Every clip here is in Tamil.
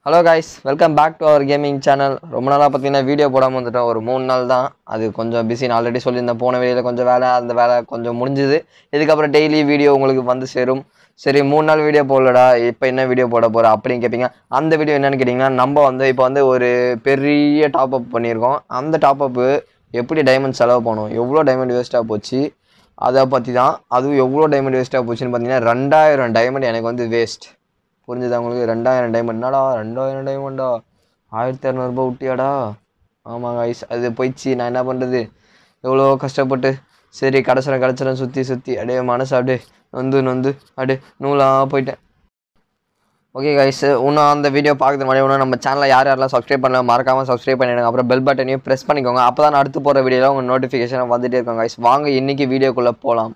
Hello guys welcome back to our gaming channel ரொம்ப நாளாக பார்த்தீங்கன்னா வீடியோ போடாமல் வந்துட்டோம் ஒரு மூணு நாள் தான் அது கொஞ்சம் பிஸி நான் ஆல்ரெடி சொல்லியிருந்தேன் போன வெளியில் கொஞ்சம் வேலை அந்த வேலை கொஞ்சம் முடிஞ்சுது இதுக்கப்புறம் டெய்லி வீடியோ உங்களுக்கு வந்து சேரும் சரி மூணு நாள் வீடியோ போடலடா இப்போ என்ன வீடியோ போட போகிற அப்படின்னு கேட்பீங்க அந்த வீடியோ என்னன்னு கேட்டிங்கன்னா நம்ம வந்து இப்போ வந்து ஒரு பெரிய டாப் அப் பண்ணியிருக்கோம் அந்த டாப் அப்பு எப்படி டைமண்ட் செலவு பண்ணோம் எவ்வளோ டைமண்ட் வேஸ்ட்டாக போச்சு அதை பற்றி தான் அதுவும் எவ்வளோ டைமண்ட் வேஸ்ட்டாக போச்சுன்னு பார்த்தீங்கன்னா ரெண்டாயிரம் டைமண்ட் எனக்கு வந்து வேஸ்ட் புரிஞ்சுதா உங்களுக்கு ரெண்டாயிரம் டைமண்ட் என்னடா ரெண்டாயிரம் டைமண்டா ஆயிரத்தி இரநூறுபா விட்டியாடா ஆமாங்க ஐஸ் அது போயிடுச்சு நான் என்ன பண்ணுறது எவ்வளோ கஷ்டப்பட்டு சரி கடைசியில் கடைசியில் சுற்றி சுற்றி அப்படியே மனசு அப்படியே நொந்து நொந்து அப்படியே நூலாக போயிட்டேன் ஓகே கைஸ் இன்னும் அந்த வீடியோ பார்க்கறது முன்னாடி இன்னும் நம்ம சேனலில் யார் யாரெல்லாம் சப்ஸ்கிரைப் பண்ணல மறக்காமல் சப்ஸ்கிரைப் பண்ணிடுங்க அப்புறம் பெல் பட்டனையும் ப்ரெஸ் பண்ணிக்கோங்க அப்போ தான் அடுத்து போகிற வீடியோவில் உங்கள் நோட்டிஃபிகேஷன் வந்துட்டே இருக்கும் கைஸ் வாங்க இன்றைக்கி வீடியோக்குள்ளே போகலாம்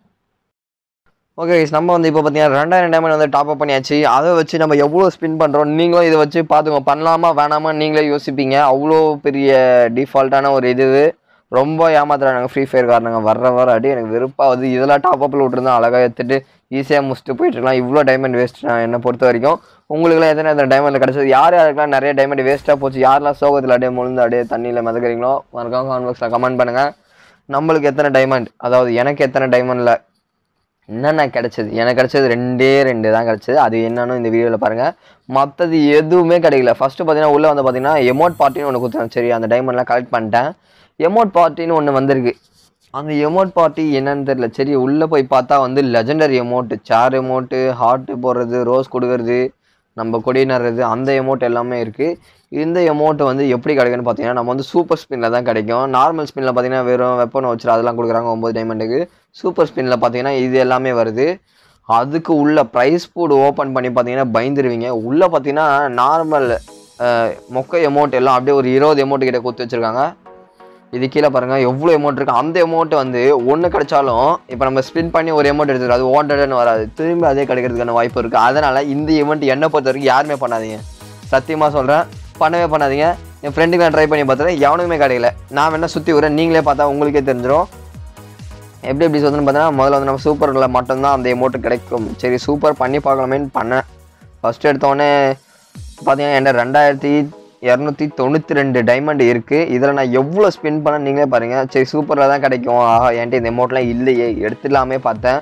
ஓகே கைஸ் நம்ம வந்து இப்போ பார்த்தீங்கன்னா ரெண்டாயிரம் டைமண்ட் வந்து டாப் அப் பண்ணியாச்சு அதை வச்சு நம்ம எவ்வளோ ஸ்பின் பண்ணுறோம் நீங்களும் இதை வச்சு பார்த்துங்க பண்ணலாமா வேணாமா நீங்களே யோசிப்பீங்க அவ்வளோ பெரிய டிஃபால்ட்டான ஒரு இது ரொம்ப ஏமாத்துறானுங்க ஃப்ரீ ஃபயர் காரணங்க வர்ற வர அடி எனக்கு வெறுப்பாகுது இதெல்லாம் டாப் அப்பில் விட்டுருந்தா அழகாக எடுத்துட்டு ஈஸியாக முடிச்சுட்டு போயிட்டு இருக்கலாம் இவ்வளோ டைமண்ட் வேஸ்ட் நான் என்னை பொறுத்த வரைக்கும் உங்களுக்குலாம் எத்தனை எத்தனை டைமண்ட் கிடச்சது யார் யாருக்கெல்லாம் நிறைய டைமண்ட் வேஸ்ட்டாக போச்சு யாரெல்லாம் சோகத்தில் அப்படியே முழுந்து அப்படியே தண்ணியில் மிதக்கிறீங்களோ மறக்காம காமெண்ட் பாக்ஸில் கமெண்ட் பண்ணுங்கள் நம்மளுக்கு எத்தனை டைமண்ட் அதாவது எனக்கு எத்தனை டைமண்டில் என்னென்ன கிடச்சிது எனக்கு கிடச்சது ரெண்டே ரெண்டு தான் கிடச்சிது அது என்னன்னு இந்த வீடியோவில் பாருங்கள் மற்றது எதுவுமே கிடைக்கல ஃபஸ்ட்டு பார்த்தீங்கன்னா உள்ளே வந்து பார்த்தீங்கன்னா எமோட் பார்ட்டின்னு ஒன்று கொடுத்தாங்க சரி அந்த டைமண்ட்லாம் கலெக்ட் பண்ணிட்டேன் எமோட் பார்ட்டின்னு ஒன்று வந்திருக்கு அந்த எமோட் பார்ட்டி என்னன்னு தெரியல சரி உள்ளே போய் பார்த்தா வந்து லெஜெண்டரி எமோட்டு சேர் எமோட்டு ஹார்ட்டு போடுறது ரோஸ் கொடுக்கறது நம்ம கொடி நடுறது அந்த எமௌண்ட் எல்லாமே இருக்குது இந்த எமௌண்ட் வந்து எப்படி கிடைக்குன்னு பார்த்தீங்கன்னா நம்ம வந்து சூப்பர் ஸ்பின்னில் தான் கிடைக்கும் நார்மல் ஸ்பின்னில் பார்த்தீங்கன்னா வெறும் வெப்பன் வச்சு அதெல்லாம் கொடுக்குறாங்க ஒம்பது டைமண்டுக்கு சூப்பர் ஸ்பின்னில் பார்த்தீங்கன்னா இது எல்லாமே வருது அதுக்கு உள்ள ப்ரைஸ் போர்டு ஓப்பன் பண்ணி பார்த்தீங்கன்னா பயந்துருவீங்க உள்ளே பார்த்தீங்கன்னா நார்மல் மொக்க எமௌண்ட் எல்லாம் அப்படியே ஒரு இருபது எமௌண்ட் கிட்ட கொடுத்து வச்சுருக்காங்க இது கீழே பாருங்கள் எவ்வளோ எமௌண்ட் இருக்குது அந்த எமௌண்ட் வந்து ஒன்று கிடைச்சாலும் இப்போ நம்ம ஸ்பின் பண்ணி ஒரு எமௌண்ட் எடுத்துக்கிறோம் அது ஓண்டட்னு வராது திரும்பி அதே கிடைக்கிறதுக்கான வாய்ப்பு இருக்குது அதனால் இந்த எமௌண்ட் என்னை பொறுத்த வரைக்கும் யாருமே பண்ணாதீங்க சத்தியமாக சொல்கிறேன் பண்ணவே பண்ணாதீங்க என் ஃப்ரெண்டுக்கு நான் ட்ரை பண்ணி பார்த்தேன் எவனுக்குமே கிடைக்கல நான் வேணால் சுற்றி வரேன் நீங்களே பார்த்தா உங்களுக்கே தெரிஞ்சிடும் எப்படி எப்படி சொல்லுன்னு பார்த்தீங்கன்னா முதல்ல வந்து நம்ம சூப்பரில் மட்டும்தான் அந்த எமௌண்ட் கிடைக்கும் சரி சூப்பர் பண்ணி பார்க்கலாமேன்னு பண்ணேன் ஃபஸ்ட்டு எடுத்தோடனே பார்த்தீங்கன்னா என்கிட்ட ரெண்டாயிரத்தி இரநூத்தி தொண்ணூற்றி ரெண்டு டைமண்ட் இருக்குது இதில் நான் எவ்வளோ ஸ்பின் பண்ண நீங்களே பாருங்கள் சரி சூப்பரில் தான் கிடைக்கும் ஆஹா என்கிட்ட இந்த அமௌண்ட்லாம் இல்லையே எடுத்துடலாமே பார்த்தேன்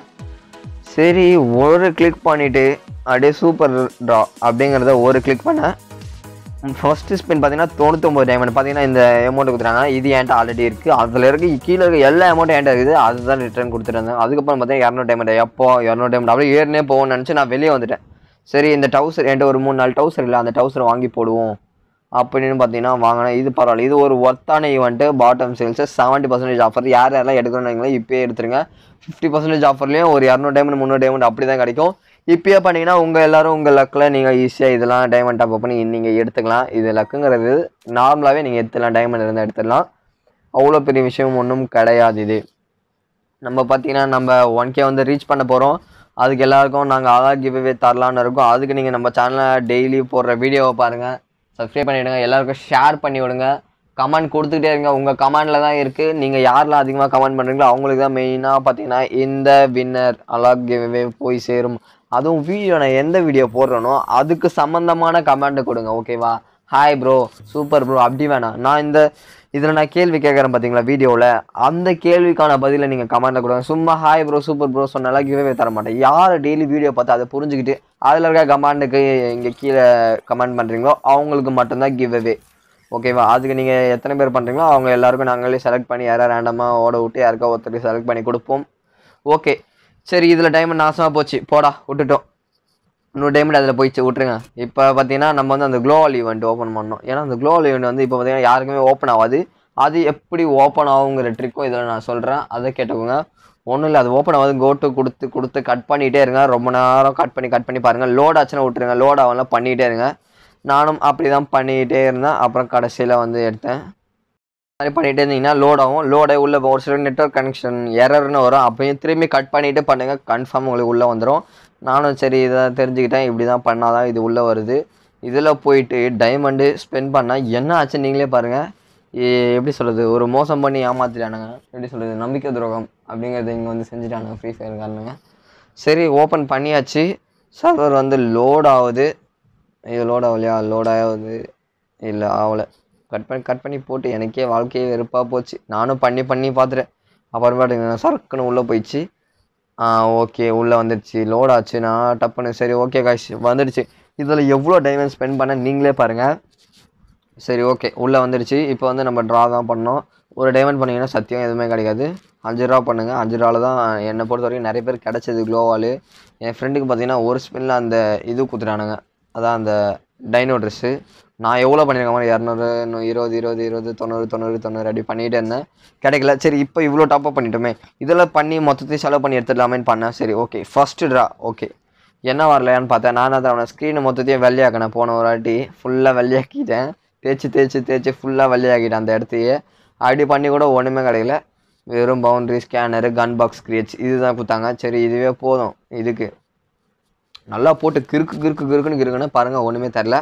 சரி ஒரு கிளிக் பண்ணிவிட்டு அப்படியே சூப்பர் ட்ரா அப்படிங்கிறத ஒரு கிளிக் பண்ணேன் ஃபஸ்ட்டு ஸ்பின் பார்த்தீங்கன்னா தொண்ணூத்தொம்பது டைமண்ட் பார்த்தீங்கன்னா இந்த அமௌண்ட் கொடுத்துறாங்க இது என்கிட்ட ஆல்ரெடி இருக்குது அதில் இருக்க கீழே இருக்க எல்லா அமௌண்ட்டும் என்கிட்ட இருக்குது அதுதான் ரிட்டர்ன் கொடுத்துருந்தேன் அதுக்கப்புறம் பார்த்தீங்கன்னா இரநூறு டைமண்ட் எப்போ இரநூறு டைமண்ட் அப்படியே ஏறினே போகணும்னு நினச்சி நான் வெளியே வந்துட்டேன் சரி இந்த டவுசர் என்கிட்ட ஒரு மூணு நாலு டவுசர் இல்லை அந்த டவுசரை வாங்கி போடுவோம் அப்படின்னு பார்த்தீங்கன்னா வாங்கினேன் இது பரவாயில்ல இது ஒரு ஒர்த்தான event bottom sales seventy percentage offer யார் யாரெல்லாம் எடுக்கணும்னு இப்போயே எடுத்துருங்க ஃபிஃப்டி பர்சன்டேஜ் ஆஃபர்லேயும் ஒரு இரநூறு டைமண்ட் முந்நூறு டைமண்ட் அப்படி தான் கிடைக்கும் இப்போயே பண்ணிங்கன்னா உங்கள் எல்லோரும் உங்கள் லக்கில் நீங்கள் ஈஸியாக இதெல்லாம் டைமண்ட் டாப் பண்ணி நீங்கள் எடுத்துக்கலாம் இது லக்குங்கிறது நார்மலாகவே நீங்கள் எடுத்துடலாம் டைமண்ட் இருந்தால் எடுத்துடலாம் அவ்வளோ பெரிய விஷயம் ஒன்றும் கிடையாது இது நம்ம பார்த்தீங்கன்னா நம்ம ஒன் கே வந்து ரீச் பண்ண போகிறோம் அதுக்கு எல்லாருக்கும் நாங்கள் அழகாக கிவ்வே தரலான்னு இருக்கோம் அதுக்கு நீங்கள் நம்ம சேனலில் டெய்லி போடுற வீடியோவை பாருங்கள் சப்ஸ்கிரைப் பண்ணிவிடுங்க எல்லாருக்கும் ஷேர் பண்ணி விடுங்க கமெண்ட் கொடுத்துக்கிட்டே இருங்க உங்கள் கமெண்டில் தான் இருக்குது நீங்கள் யாரெல்லாம் அதிகமாக கமெண்ட் பண்ணுறீங்களோ அவங்களுக்கு தான் மெயினாக பார்த்தீங்கன்னா இந்த வின்னர் அலாக் கிவ்வே போய் சேரும் அதுவும் வீடியோ நான் எந்த வீடியோ போடுறேனோ அதுக்கு சம்மந்தமான கமெண்ட் கொடுங்க ஓகேவா ஹாய் ப்ரோ சூப்பர் ப்ரோ அப்படி வேணாம் நான் இந்த இதில் நான் கேள்வி கேட்குறேன் பார்த்தீங்களா வீடியோவில் அந்த கேள்விக்கான பதிலை நீங்கள் கமெண்ட்டில் கொடுங்க சும்மா ஹாய் ப்ரோ சூப்பர் ப்ரோ சொன்னாலாம் கிவே தர மாட்டேன் யார் டெய்லி வீடியோ பார்த்து அதை புரிஞ்சுக்கிட்டு அதில் இருக்க கமெண்ட்டுக்கு இங்கே கீழே கமெண்ட் பண்ணுறீங்களோ அவங்களுக்கு மட்டும்தான் கிவ்வே ஓகேவா அதுக்கு நீங்கள் எத்தனை பேர் பண்ணுறீங்களோ அவங்க எல்லாருக்கும் நாங்களே செலக்ட் பண்ணி யாராவது ரேண்டமாக ஓட விட்டு யாருக்கா ஒருத்தருக்கு செலக்ட் பண்ணி கொடுப்போம் ஓகே சரி இதில் டைமண்ட் நாசமாக போச்சு போடா விட்டுட்டோம் இன்னொரு டைமண்ட் அதில் போயிடுச்சு விட்ருங்க இப்போ பார்த்தீங்கன்னா நம்ம வந்து அந்த க்ளோவல் ஈவெண்ட் ஓப்பன் பண்ணோம் ஏன்னா அந்த க்ளோவல் ஈவெண்ட் வந்து இப்போ பார்த்தீங்கன்னா யாருக்குமே ஓப்பன் ஆகாது அது எப்படி ஓப்பன் ஆகுங்கிற ட்ரிக்கும் இதில் நான் சொல்கிறேன் அதை கேட்டுக்கோங்க ஒன்றும் இல்லை அது ஓப்பன் ஆகாது கோட்டு கொடுத்து கொடுத்து கட் பண்ணிகிட்டே இருங்க ரொம்ப நேரம் கட் பண்ணி கட் பண்ணி பாருங்கள் லோட் ஆச்சுன்னா விட்டுருங்க லோட் ஆகலாம் பண்ணிகிட்டே இருங்க நானும் அப்படி தான் பண்ணிக்கிட்டே இருந்தேன் அப்புறம் கடைசியில் வந்து எடுத்தேன் மாதிரி பண்ணிகிட்டே இருந்தீங்கன்னா லோட் ஆகும் லோடை உள்ள ஒரு சில நெட்ஒர்க் கனெக்ஷன் எரர்னு வரும் அப்பயும் திரும்பி கட் பண்ணிவிட்டு பண்ணுங்கள் கன்ஃபார்ம் உங்களுக்கு உள்ளே வந்துடும் நானும் சரி இதை தெரிஞ்சுக்கிட்டேன் இப்படி தான் பண்ணால் தான் இது உள்ளே வருது இதில் போயிட்டு டைமண்டு ஸ்பெண்ட் பண்ணால் என்ன ஆச்சு நீங்களே பாருங்கள் எப்படி சொல்கிறது ஒரு மோசம் பண்ணி ஏமாத்திட்டானுங்க எப்படி சொல்கிறது நம்பிக்கை துரோகம் அப்படிங்கிறத இங்கே வந்து செஞ்சுட்டானுங்க ஃப்ரீ ஃபயர் காரணங்க சரி ஓப்பன் பண்ணியாச்சு சர்வர் வந்து லோட் ஆகுது இது லோட் ஆகலையா லோட் ஆகுது இல்லை ஆகலை கட் பண்ணி கட் பண்ணி போட்டு எனக்கே வாழ்க்கையே வெறுப்பாக போச்சு நானும் பண்ணி பண்ணி பார்த்துட்டேன் அப்புறமேட்டு சரக்குன்னு உள்ளே போயிடுச்சு ஆ ஓகே உள்ளே வந்துடுச்சு லோட் ஆச்சு நான் டப்புன்னு சரி ஓகே காய்ஸ் வந்துடுச்சு இதில் எவ்வளோ டைமண்ட் ஸ்பெண்ட் பண்ண நீங்களே பாருங்கள் சரி ஓகே உள்ளே வந்துடுச்சு இப்போ வந்து நம்ம ட்ரா தான் பண்ணோம் ஒரு டைமண்ட் பண்ணிங்கன்னா சத்தியம் எதுவுமே கிடைக்காது அஞ்சு ரூபா பண்ணுங்கள் அஞ்சு ரூபாவில் தான் என்னை பொறுத்த வரைக்கும் நிறைய பேர் கிடச்சது க்ளோவால் என் ஃப்ரெண்டுக்கு பார்த்தீங்கன்னா ஒரு ஸ்பின்னில் அந்த இது குத்துறானுங்க அதான் அந்த டைனோ ட்ரெஸ்ஸு நான் எவ்வளோ பண்ணியிருக்கேன் மாதிரி இரநூறு இன்னும் இருபது இருபது இருபது தொண்ணூறு தொண்ணூறு தொண்ணூறு அப்படி பண்ணிகிட்டே இருந்தேன் கிடைக்கல சரி இப்போ இவ்வளோ டாப்அப் பண்ணிட்டோமே இதில் பண்ணி மொத்தத்தையும் செலவு பண்ணி எடுத்துடலாமேன்னு பண்ணேன் சரி ஓகே ஃபஸ்ட்டு ட்ரா ஓகே என்ன வரலையான்னு பார்த்தேன் நான் தான் அவனை ஸ்க்ரீனை மொத்தத்தையும் வெள்ளையாக்கினேன் போன ஒரு வாட்டி ஃபுல்லாக வெள்ளையாக்கிட்டேன் தேய்ச்சி தேய்ச்சி தேய்ச்சி ஃபுல்லாக வெள்ளையாக்கிட்டேன் அந்த இடத்தையே அப்படி பண்ணி கூட ஒன்றுமே கிடைக்கல வெறும் boundary scanner gun box crates இதுதான் கொடுத்தாங்க சரி இதுவே போதும் இதுக்கு நல்லா போட்டு கிறுக்கு கிறுக்கு கிறுக்குன்னு கிறுக்குன்னு பாருங்கள் ஒன்றுமே தெரில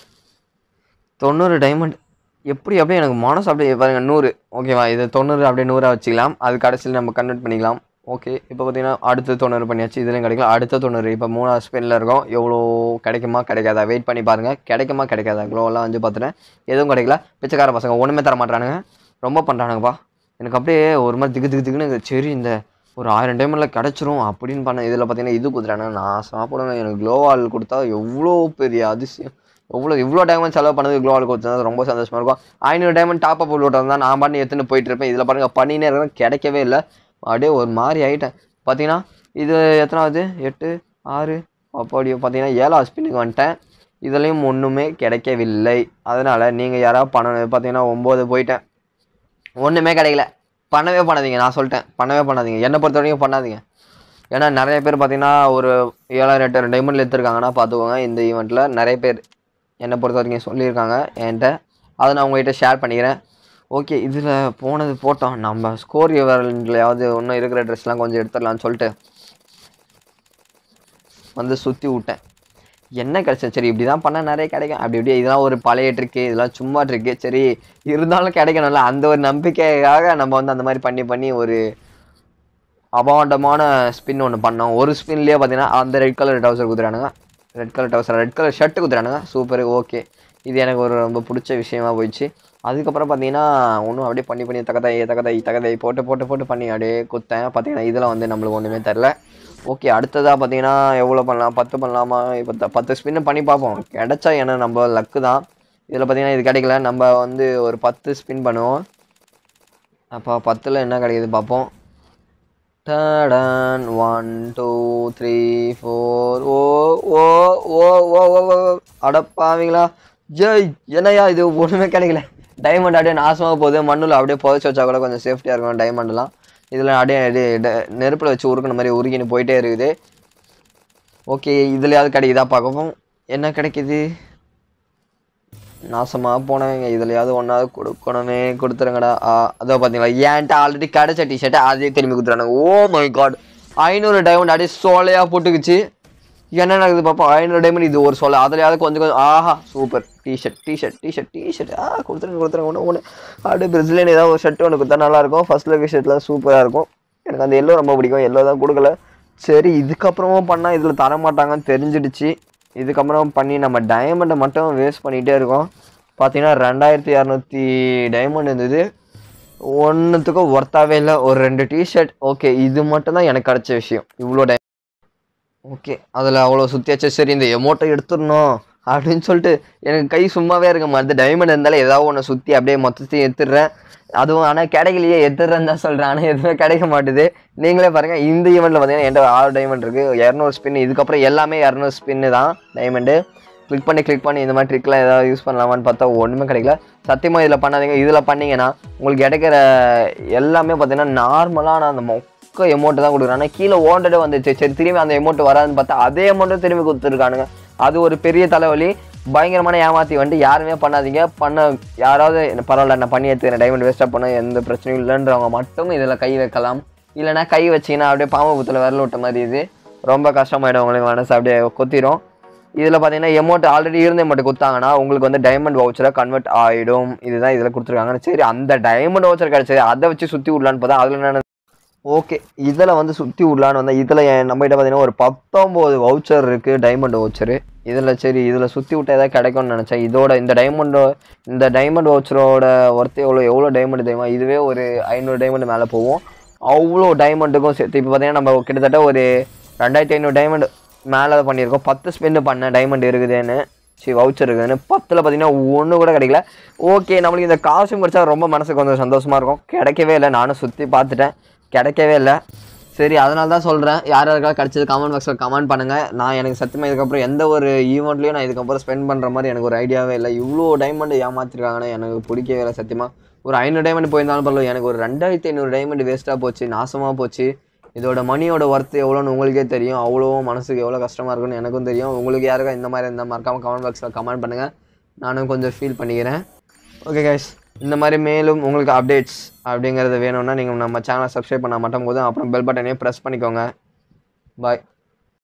தொண்ணூறு டைமண்ட் எப்படி அப்படியே எனக்கு மனசு அப்படியே பாருங்க நூறு ஓகேவா இது தொண்ணூறு அப்படியே நூறாக வச்சுக்கலாம் அது கடைசியில் நம்ம கன்வெர்ட் பண்ணிக்கலாம் ஓகே இப்போ பார்த்தீங்கன்னா அடுத்து தொண்ணூறு பண்ணியாச்சு இதுலையும் கிடைக்கல அடுத்த தொண்ணூறு இப்போ மூணாவது ஸ்பெல்லில் இருக்கோம் எவ்வளோ கிடைக்குமா கிடைக்காதா வெயிட் பண்ணி பாருங்கள் கிடைக்குமா கிடைக்காதா க்ளோவெல்லாம் வந்து பார்த்துட்டேன் எதுவும் கிடைக்கல பிச்சைக்கார பசங்க ஒன்றுமே தர மாட்டானுங்க ரொம்ப பண்ணுறானுங்கப்பா எனக்கு அப்படியே ஒரு மாதிரி திக்கு திக்கு திக்குன்னு இருக்குது. சரி இந்த ஒரு ஆயிரம் டைமில் கிடச்சிரும் அப்படின்னு பண்ண இதில் பார்த்தீங்கன்னா இது குத்துறானுங்க நான் சாப்பிடுவேன் எனக்கு க்ளோவால் கொடுத்தா எவ்வளோ பெரிய அதிசயம் எவ்வளோ இவ்வளோ டைமண்ட் செலவு பண்ணது க்ளோவால் கொடுத்தா ரொம்ப சந்தோஷமாக இருக்கும் ஐநூறு டைமண்ட் டாப் அப் விட்டுறதா நான் பண்ணி எடுத்துன்னு போயிட்டு இருப்பேன் இதில் பாருங்க பண்ணினே இருக்கிறேன் கிடைக்கவே இல்லை அப்படியே ஒரு மாதிரி ஆகிட்டேன் பார்த்தீங்கன்னா இது எத்தனாவது எட்டு ஆறு அப்படி பார்த்தீங்கன்னா ஏழாவது ஸ்பின்னுக்கு வந்துட்டேன் இதுலேயும் ஒன்றுமே கிடைக்கவில்லை அதனால் நீங்கள் யாராவது பணம் பார்த்தீங்கன்னா ஒம்பது போயிட்டேன் ஒன்றுமே கிடைக்கல பண்ணவே பண்ணாதீங்க நான் சொல்லிட்டேன் பண்ணவே பண்ணாதீங்க என்னை பொறுத்த வரைக்கும் பண்ணாதீங்க ஏன்னா நிறைய பேர் பார்த்தீங்கன்னா ஒரு ஏழாயிரம் எட்டாயிரம் டைமண்டில் எடுத்துருக்காங்கன்னா பார்த்துக்கோங்க இந்த ஈவெண்ட்டில் நிறைய பேர் என்னை பொறுத்த வரைக்கும் சொல்லியிருக்காங்க என்கிட்ட அதை நான் உங்ககிட்ட ஷேர் பண்ணிக்கிறேன் ஓகே இதில் போனது போட்டோம் நம்ம ஸ்கோர் விவரங்களையாவது இன்னும் இருக்கிற ட்ரெஸ்லாம் கொஞ்சம் எடுத்துடலாம்னு சொல்லிட்டு வந்து சுற்றி விட்டேன் என்ன கிடைச்சது சரி இப்படி தான் பண்ணால் நிறைய கிடைக்கும் அப்படி இப்படி இதெல்லாம் ஒரு பழைய ட்ரிக்கு இதெல்லாம் சும்மா ட்ரிக்கு சரி இருந்தாலும் கிடைக்கணும்ல அந்த ஒரு நம்பிக்கைக்காக நம்ம வந்து அந்த மாதிரி பண்ணி பண்ணி ஒரு அபாண்டமான ஸ்பின் ஒன்று பண்ணோம் ஒரு ஸ்பின்லேயே பார்த்தீங்கன்னா அந்த ரெட் கலர் டவுசர் குத்துறானுங்க ரெட் கலர் டவுசர் ரெட் கலர் ஷர்ட்டு குத்துறானுங்க சூப்பர் ஓகே இது எனக்கு ஒரு ரொம்ப பிடிச்ச விஷயமா போயிடுச்சு அதுக்கப்புறம் பார்த்தீங்கன்னா ஒன்றும் அப்படியே பண்ணி பண்ணி தகதை தகதை தகதை போட்டு போட்டு போட்டு பண்ணி அப்படியே குத்தேன் பார்த்தீங்கன்னா இதில் வந்து நம்மளுக்கு ஒன்றுமே தெரில ஓகே அடுத்ததாக பார்த்தீங்கன்னா எவ்வளோ பண்ணலாம் பத்து பண்ணலாமா இப்போ த- பத்து ஸ்பின்னு பண்ணி பார்ப்போம் கிடைச்சா ஏன்னா நம்ம லக்கு தான் இதில் பார்த்தீங்கன்னா இது கிடைக்கல நம்ம வந்து ஒரு பத்து ஸ்பின் பண்ணுவோம் அப்போ பத்தில் என்ன கிடைக்குது பார்ப்போம் டடன் ஒன் டூ த்ரீ ஃபோர் ஓ ஓ ஓ ஓ ஓ ஓ அடப்பாவீங்களா ஜெய் என்னய்யா இது ஒன்றுமே கிடைக்கல டைமண்ட் அப்படியே நாசமாக போகுது மண்ணில் அப்படியே புதைச்சி வச்சா கூட கொஞ்சம் சேஃப்டியாக இருக்கும் டைமண்ட்லாம் இதில் அப்படியே அப்படியே ட- நெருப்புல வச்சு உருக்குன மாதிரி உருகின்னு போயிட்டே இருக்குது ஓகே இதுலையாவது கிடைக்குதா பார்க்கவும் என்ன கிடைக்குது நாசமாக போனவங்க இதுலையாவது ஒன்றாவது கொடுக்கணுமே கொடுத்துருங்கடா ஆ, அதோ பார்த்தீங்களா ஏன்ட்ட ஆல்ரெடி கிடைச்ச டிஷர்ட்டை அதே திரும்பி கொடுத்துறாங்க ஓ மை காட் ஐநூறு டைமண்ட் அப்படியே சோலையாக போட்டுக்குச்சு என்ன நடக்குது பாப்பா ஐநூறு டைமண்ட் இது ஒரு சோலை அதுலையாவது கொஞ்சம் கொஞ்சம் ஆஹா super T-shirt T-shirt T-shirt T-shirt ஆ கொடுத்துருங்க கொடுத்துருங்க ஒன்று ஒன்று அப்படியே பிரசிலியன் ஏதாவது ஒரு ஷர்ட் ஒன்று கொடுத்தா நல்லாயிருக்கும் ஃபர்ஸ்ட் லெக் ஷர்ட்லாம் சூப்பராக இருக்கும் எனக்கு அந்த எல்லோ ரொம்ப பிடிக்கும் எல்லோ தான் கொடுக்கல சரி இதுக்கப்புறமும் பண்ணால் இதில் தர மாட்டாங்கன்னு தெரிஞ்சிடுச்சு இதுக்கப்புறம் பண்ணி நம்ம டைமண்டை மட்டும் வேஸ்ட் பண்ணிகிட்டே இருக்கோம் பார்த்தீங்கன்னா ரெண்டாயிரத்தி இரநூத்தி டைமண்ட் இருந்தது ஒன்றுத்துக்கும் ஒர்த்தாவே இல்லை ஒரு ரெண்டு டிஷர்ட் ஓகே இது மட்டும் தான் எனக்கு கிடைச்ச விஷயம் இவ்வளோ டை ஓகே அதில் அவ்வளோ சுற்றியாச்சு சரி இந்த எமௌண்ட்டை எடுத்துடணும் அப்படின்னு சொல்லிட்டு எனக்கு கை சும்மாவே இருக்க மாதிரி டைமண்ட் இருந்தாலும் ஏதாவது ஒன்று சுற்றி அப்படியே மொத்தத்தையும் எடுத்துடுறேன் அதுவும் ஆனால் கிடைக்கலையே எடுத்துடுறேன்னு தான் சொல்கிறேன் ஆனால் எதுவுமே கிடைக்க மாட்டுது நீங்களே பாருங்கள் இந்த ஈவெண்ட்டில் பார்த்தீங்கன்னா என்கிட்ட ஆறு டைமண்ட் இருக்குது இரநூறு ஸ்பின் இதுக்கப்புறம் எல்லாமே இரநூறு ஸ்பின்னு தான் டைமண்டு கிளிக் பண்ணி கிளிக் பண்ணி இந்த மாதிரி ட்ரிக்லாம் ஏதாவது யூஸ் பண்ணலாமான்னு பார்த்தா ஒன்றுமே கிடைக்கல சத்தியமாக இதில் பண்ணாதீங்க இதில் பண்ணீங்கன்னா உங்களுக்கு கிடைக்கிற எல்லாமே பார்த்தீங்கன்னா நார்மலான அந்த மொக்க எமௌண்ட் தான் கொடுக்குறாங்க கீழே ஓண்டடே வந்துச்சு சரி திரும்பி அந்த எமௌண்ட் வராதுன்னு பார்த்தா அதே அமௌண்ட்டும் திரும்பி கொடுத்துருக்கானுங்க அது ஒரு பெரிய தலைவலி பயங்கரமான ஏமாத்தி வந்து யாருமே பண்ணாதீங்க பண்ண யாராவது என்ன பரவாயில்ல நான் பண்ணி எடுத்துக்கிறேன் டைமண்ட் வேஸ்ட்டாக பண்ண எந்த பிரச்சனையும் இல்லைன்றவங்க மட்டும் இதில் கை வைக்கலாம் இல்லைன்னா கை வச்சிங்கன்னா அப்படியே பாம்பு புத்தில் விரல் விட்ட மாதிரி இது ரொம்ப கஷ்டமாயிடும் உங்களுக்கு மனசு அப்படியே கொத்திரும் இதில் பார்த்தீங்கன்னா எமௌண்ட் ஆல்ரெடி இருந்த எமௌண்ட் கொடுத்தாங்கன்னா உங்களுக்கு வந்து டைமண்ட் வவுச்சராக கன்வெர்ட் ஆகிடும் இதுதான் இதில் கொடுத்துருக்காங்க சரி அந்த டைமண்ட் வவுச்சர் கிடச்சது அதை வச்சு சுற்றி விடலான்னு பார்த்தா அதில் என்ன ஓகே இதில் வந்து சுற்றி விடலான்னு வந்தால் இதில் நம்மகிட்ட பார்த்தீங்கன்னா ஒரு பத்தொம்போது வவுச்சர் இருக்குது டைமண்ட் வவுச்சரு இதில் சரி இதில் சுற்றி விட்டா ஏதாவது கிடைக்கும்னு நினச்சேன் இதோட இந்த டைமண்டோ இந்த டைமண்ட் வவுச்சரோட ஒர்த்து எவ்வளோ எவ்வளோ டைமண்ட் தெரியுமா இதுவே ஒரு ஐநூறு டைமண்ட் மேலே போகும் அவ்வளோ டைமண்டுக்கும் சேர்த்து இப்போ பார்த்தீங்கன்னா நம்ம கிட்டத்தட்ட ஒரு ரெண்டாயிரத்தி ஐநூறு டைமண்ட் மேலே பண்ணியிருக்கோம் பத்து ஸ்பெண்ட் பண்ண டைமண்ட் இருக்குதுன்னு சரி வவுச்சர் இருக்குதுன்னு பத்தில் பார்த்தீங்கன்னா ஒன்று கூட கிடைக்கல ஓகே நம்மளுக்கு இந்த காசும் கிடைச்சா ரொம்ப மனசுக்கு கொஞ்சம் சந்தோஷமாக இருக்கும் கிடைக்கவே இல்லை நானும் சுற்றி பார்த்துட்டேன் கிடைக்கவே இல்லை சரி அதனால தான் சொல்கிறேன் யார் யாருக்கெல்லாம் கிடச்சது கமெண்ட் பாக்ஸில் கமெண்ட் பண்ணுங்கள் நான் எனக்கு சத்தியமாக இதுக்கப்புறம் எந்த ஒரு ஈவெண்ட்லையும் நான் இதுக்கப்புறம் ஸ்பெண்ட் பண்ணுற மாதிரி எனக்கு ஒரு ஐடியாவே இல்லை இவ்வளோ டைமண்ட் ஏமாற்றிருக்காங்கன்னு எனக்கு பிடிக்கவே இல்லை சத்தியமாக ஒரு ஐநூறு டைமண்ட் போயிருந்தாலும் பரவாயில்ல எனக்கு ஒரு ரெண்டாயிரத்தி ஐநூறு டைமண்ட் வேஸ்ட்டாக போச்சு நாசமாக போச்சு இதோட மணியோட ஒர்த்து எவ்வளோன்னு உங்களுக்கே தெரியும் அவ்வளோ மனசுக்கு எவ்வளோ கஷ்டமாக இருக்குன்னு எனக்கும் தெரியும் உங்களுக்கு யாருக்கா இந்த மாதிரி இருந்தால் மறக்காமல் கமெண்ட் பாக்ஸில் கமெண்ட் பண்ணுங்கள் நானும் கொஞ்சம் ஃபீல் பண்ணிக்கிறேன் ஓகே கைஸ் இந்த மாதிரி மேலும் உங்களுக்கு அப்டேட்ஸ் அப்படிங்கிறது வேணும்னா நீங்கள் நம்ம சேனலை சப்ஸ்கிரைப் பண்ணால் மட்டும் போதும் அப்புறம் பெல் பட்டனையும் ப்ரெஸ் பண்ணிக்கோங்க பாய்